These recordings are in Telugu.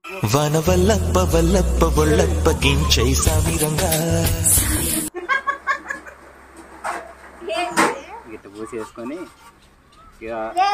వన వల్లప్ప వల్లప్ప ఒళ్ళప్ప గించై సామిరంగా గిట్ట పూసి వేసుకొని ఇక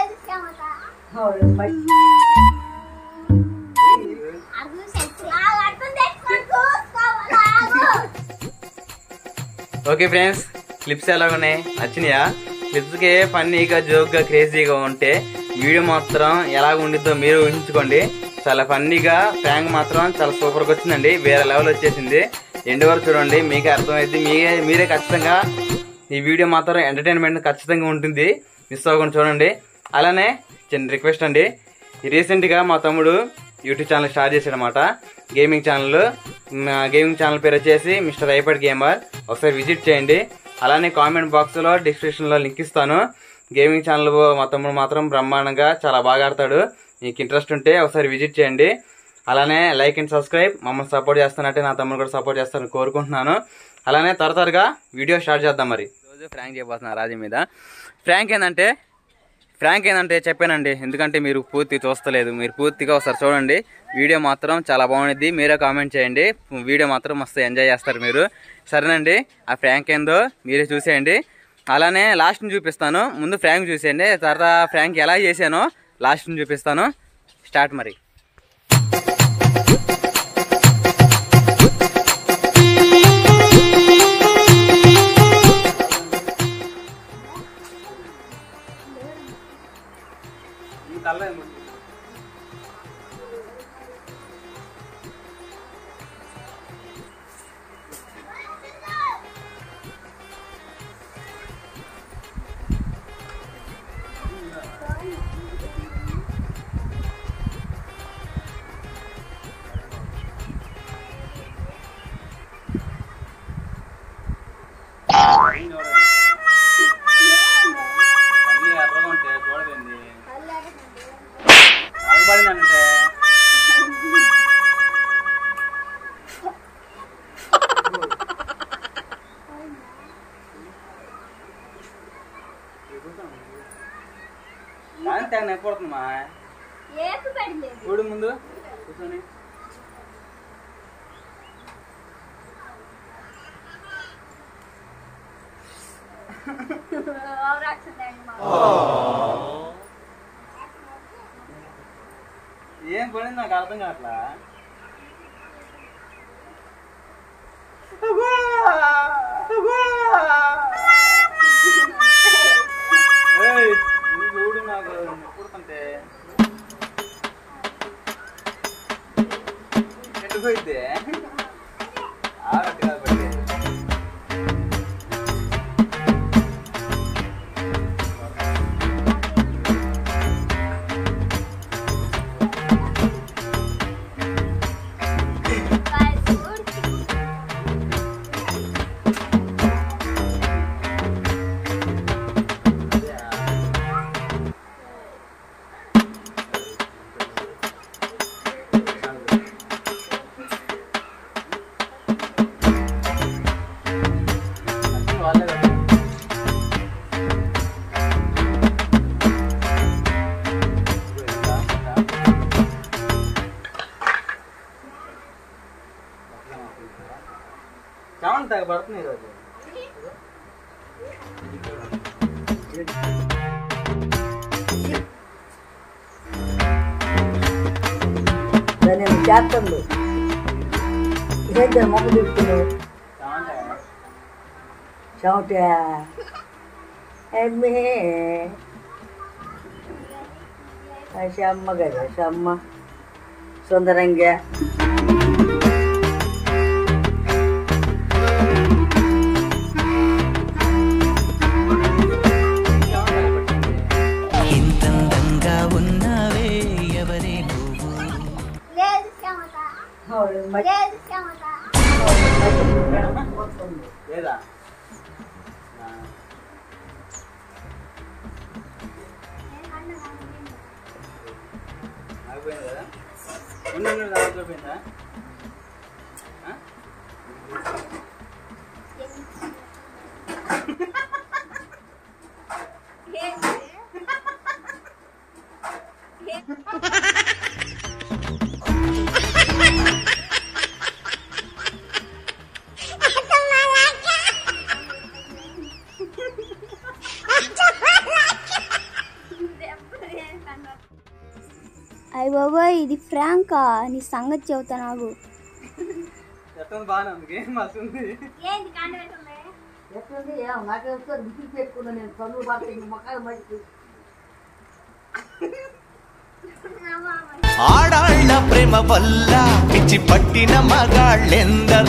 ఓకే ఫ్రెండ్స్ క్లిప్స్ ఎలా ఉన్నాయి నచ్చినాయా క్లిప్స్కి ఫన్నీగా జోక్గా క్రేజీగా ఉంటే వీడియో మాత్రం ఎలా ఉండిద్దో మీరు ఊహించుకోండి చాలా ఫన్నీగా ప్రాంక్ మాత్రం చాలా సూపర్గా వచ్చిందండి వేరే లెవెల్ వచ్చేసింది ఎండు వరకు చూడండి మీకే అర్థమైంది మీరే మీరే ఖచ్చితంగా ఈ వీడియో మాత్రం ఎంటర్టైన్మెంట్ ఖచ్చితంగా ఉంటుంది మిస్ అవ్వకుండా చూడండి అలానే చిన్న రిక్వెస్ట్ అండి రీసెంట్గా మా తమ్ముడు యూట్యూబ్ ఛానల్ స్టార్ట్ చేశాడనమాట గేమింగ్ ఛానల్ గేమింగ్ ఛానల్ పేరు వచ్చేసి మిస్టర్ ఐపడ్ గేమర్ ఒకసారి విజిట్ చేయండి అలానే కామెంట్ బాక్స్లో డిస్క్రిప్షన్లో లింక్ ఇస్తాను గేమింగ్ ఛానల్ మా తమ్ముడు మాత్రం బ్రహ్మాండంగా చాలా బాగా ఆడతాడు మీకు ఇంట్రెస్ట్ ఉంటే ఒకసారి విజిట్ చేయండి అలానే లైక్ అండ్ సబ్స్క్రైబ్ మమ్మల్ని సపోర్ట్ చేస్తున్నట్టే నా తమ్ముడు కూడా సపోర్ట్ చేస్తారని కోరుకుంటున్నాను అలానే త్వర త్వరగా వీడియో స్టార్ట్ చేద్దాం మరి రోజు ఫ్రాంక్ చేయబోతున్నా రాజీ మీద ఫ్రాంక్ ఏంటంటే ఫ్రాంక్ ఏంటంటే చెప్పానండి ఎందుకంటే మీరు పూర్తి చూస్తలేదు మీరు పూర్తిగా ఒకసారి చూడండి వీడియో మాత్రం చాలా బాగుంది మీరే కామెంట్ చేయండి వీడియో మాత్రం మస్తు ఎంజాయ్ చేస్తారు మీరు సరేనండి ఆ ఫ్రాంక్ ఏందో మీరే చూసేయండి అలానే లాస్ట్ని చూపిస్తాను ముందు ఫ్రాంక్ చూసేయండి తర్వాత ఫ్రాంక్ ఎలా చేశానో లాస్ట్ని చూపిస్తాను స్టార్ట్ మరి పడిందంటే తెగ నెప్పడుతుందమ్మా చూడు ముందు కూర్చొని ఏం పడింది నాకు అర్థం కావట్లా ఏయ్, నువ్వు చూడు నాకు నొప్పుడుతుంటే ఎటు పోయిద్ది ఆగట్టు కాదు పట్టి వాళ్ళే కదా. చావండి తెగ పడుతుంది ఈరోజు దాన్ని చేస్తాడు ఇదైతే మొక్క తిప్పుతున్నావు చావండి చెమట అమ్మే అమ్మ కదా అమ్మ సుందరంగా ఇంతందంగా ఉన్నావే ఎవరే నువ్వు లేదా ఆగిపోయింది కదా ఉండు ఉండు ఆగిపోయిందా ఆ? ఫ్రాంకా నీ సంగతి చెబుతా నాకు ఎట్టుంది బాగానే ఉంది మస్తుంది ఎట్లుంది ఏమో నాకే వస్తుంది బిసిలు పెట్టుకున్నా నేను పనులు పడుతుంది మొక్కలు మట్టి ఆడాళ్ళ ప్రేమ వల్ల పిచ్చి పట్టిన మగాళ్ళెందరు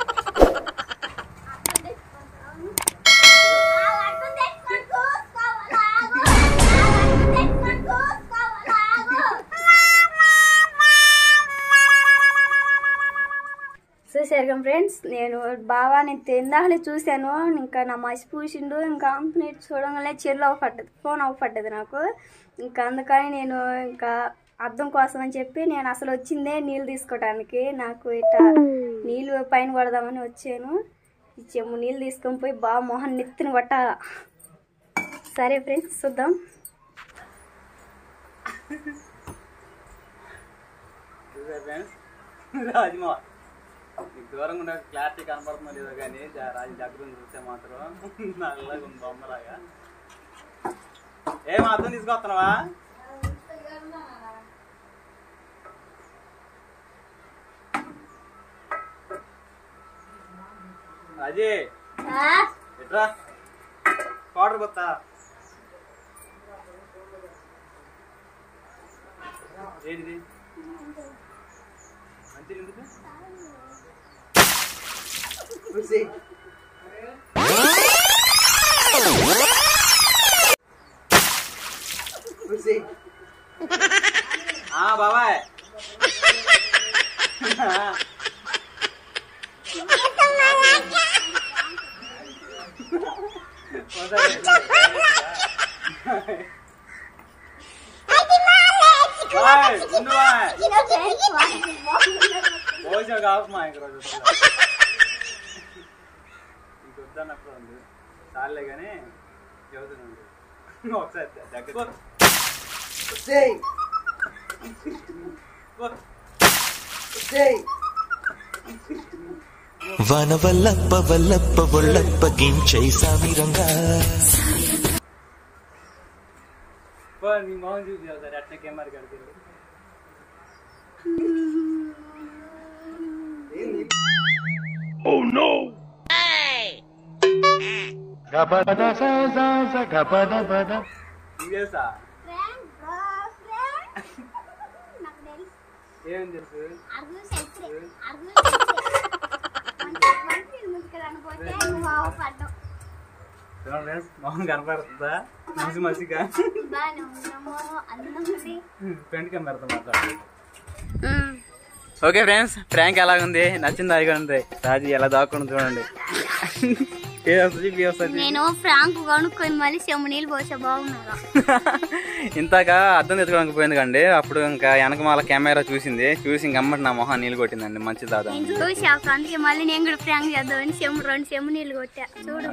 చూసారు కదా ఫ్రెండ్స్ నేను బావా నేను తిందాకనే చూశాను ఇంకా నా మసి పూసిండు ఇంకా నేను చూడగానే చెల్లు అవ్వపడ్డది ఫోన్ అవ్వపడ్డది నాకు ఇంకా అందుకని నేను ఇంకా అర్థం కోసం అని చెప్పి నేను అసలు వచ్చిందే నీళ్ళు తీసుకోవడానికి నాకు ఇట్లా నీళ్ళు పైన కొడదామని వచ్చాను ఈ చెమ్ము నీళ్ళు తీసుకొని పోయి బాగా మొహం నెత్తిన కొట్టాల సరే ఫ్రెండ్స్ చూద్దాం చూసారు ఫ్రెండ్స్ రాజమా నీకు దూరంగా ఉన్న క్లారిటీ కనపడుతుందో లేదో కానీ జా- రాజు దగ్గర నుంచి చూస్తే మాత్రం నల్లగా ఉంది బొమ్మలాగా ఏం అర్థం తీసుకొస్తున్నావా రాజీ ఎట్రా పౌడర్ కొత్తా ఏంటిది మంచిగా ఎందుకు ఆ బాబాయ్ బాయ్ ఉండు బాయ్ భోజనం కావమ్మా ఇంక రోజు ఇంక వద్దన్నప్పుడు ఉంది చాలే కానీ చెబుతున్నాను ఒకసారి దగ్గర వన వల్లప్ప వల్లప్ప ఒళ్ళప్ప గించై సామిరంగా నీ మొహం చూసి ఒకసారి అట్లా కెమెరా కడితే ఇదేసా ఏం తెలుసు చూడండి friends, మొహం కనపడుతుందా మసి మసిగా ఫ్రెండ్ కెమెరాతో మాట్లాడు ఓకే ఫ్రెండ్స్ ప్రాంక్ ఎలాగుంది నచ్చింది అది ఉంది రాజీ ఎలా దాక్కుండా చూడండి ఏ వస్తుంది బి వస్తుంది నేను ఫ్రాంక్ కొనుక్కొని మళ్ళీ చెమ్ము నీళ్ళు పోసా బాగున్నారా ఇంతాక అర్థం తెచ్చుకోవడానికి పోయింది కండి అప్పుడు ఇంకా వెనకమాల కెమెరా చూసింది చూసి ఇంక అమ్మటి నా మొహం నీళ్ళు కొట్టిందండి మంచి దాదా నేను చూసాక అందుకే మళ్ళీ నేను కూడా ఫ్రాంక్ చేద్దామని చెమ్ము రెండు చెమ్ము నీళ్ళు కొట్టా చూడు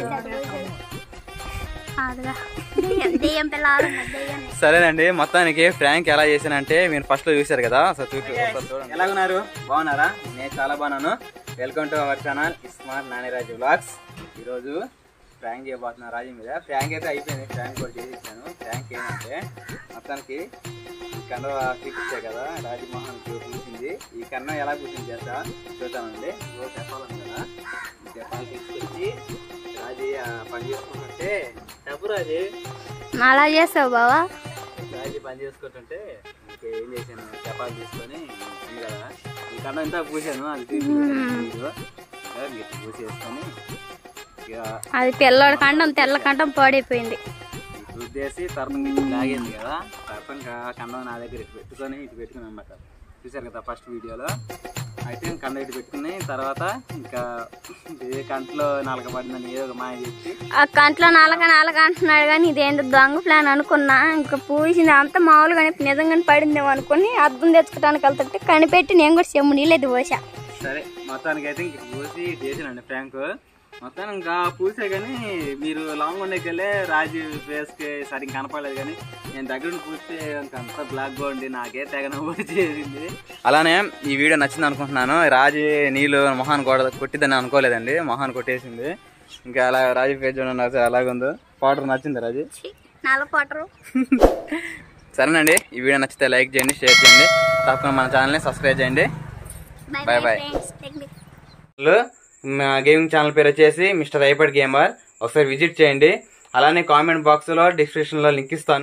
అదిగా దెయ్యం దెయ్యం పిల్ల ఆడున్నది, దెయ్యం సరేనండి మొత్తానికి ఫ్రాంక్ ఎలా చేశానంటే మీరు ఫస్ట్ లో చూసారు కదా సో చూపి ఎలా ఉన్నారు బాగున్నారా నేను చాలా బాగున్నాను welcome to our channel Ismart Naniraju blogs ఈరోజు ఫ్రాంక్ చేయబోతున్నా రాజు మీద ఫ్రాంక్ అయితే అయిపోయింది ఫ్రాంక్ కూడా చేసేసాను ఫ్రాంక్ ఏంటంటే మొత్తానికి ఈ కన్న చూపించే కదా రాజమోహన్ చూసింది ఈ కన్నం ఎలా కూర్చుని చేస్తా చూద్దామండి రోజు చెప్పాలని కదా ఈ చెప్పాలి తీసుకొచ్చి రాజీ ఆ పని చేసుకుంటుంటే చెప్పు రాజీ అలా చేస్తావు బావా రాజీ పని చేసుకుంటుంటే ఇంకా ఏం చేశాను చపాతీ తీసుకొని ఉంది కదా ఈ కన్నా ఇంత పూసాను అది తీసి గిట్ట పూసేసుకొని ఇక అది పిల్లోడి కండం తెల్ల కండం పాడైపోయింది రుద్దేసి తర్వాత ఇటు లాగింది కదా తర్వాత ఇంకా కన్నం నా దగ్గర ఇటు పెట్టుకొని ఇటు పెట్టుకుని అనమాట చూసారు కదా ఫస్ట్ వీడియోలో అయితే కన్నం ఇటు పెట్టుకుని తర్వాత ఇంకా ఏ కంట్లో నలక పడిందని ఏదో ఒక మాయ చెప్పి ఆ కంట్లో నాలుగ నాలుగ అంటున్నాడు కానీ ఇదేంటి దొంగ ప్లాన్ అనుకున్నా ఇంకా పూసింది అంత మామూలుగానే నిజంగానే పడిందేమో అనుకుని అద్దం తెచ్చుకోవడానికి వెళ్తుంటే కనిపెట్టి నేను కూడా చెమ్ము నీళ్ళు అయితే పోసా సరే మొత్తానికి అయితే ఇంక పూసి చేసానండి ఫ్రాంక్ మొత్తం ఇంకా పూసే కానీ మీరు లాంగ్ ఉండేకెళ్ళే రాజు ఫేస్కి సరిగ్గా కనపడలేదు కానీ నేను దగ్గర నుండి పూస్తే ఇంకా అంత బ్లాక్ గా ఉండి నాకే తెగ నవ్వు చేసింది అలానే ఈ వీడియో నచ్చింది అనుకుంటున్నాను రాజు నీళ్ళు మొహాన్ కొడ కొట్టిద్దని అనుకోలేదండి మొహాన్ కొట్టేసింది ఇంకా అలా రాజు ఫేస్ చూడండి అసలు ఎలాగుందో పౌడర్ నచ్చింది రాజు నల్ల పట్టరు సరేనండి ఈ వీడియో నచ్చితే లైక్ చేయండి షేర్ చేయండి తప్పకుండా మన ఛానల్ని సబ్స్క్రైబ్ చేయండి bye Bye bye bye. Friends technique లో మా గేమింగ్ ఛానల్ పేరు వచ్చేసి మిస్టర్ ఐపడ్ గేమర్ ఒకసారి విజిట్ చేయండి అలానే కామెంట్ బాక్స్లో డిస్క్రిప్షన్లో లింక్ ఇస్తాను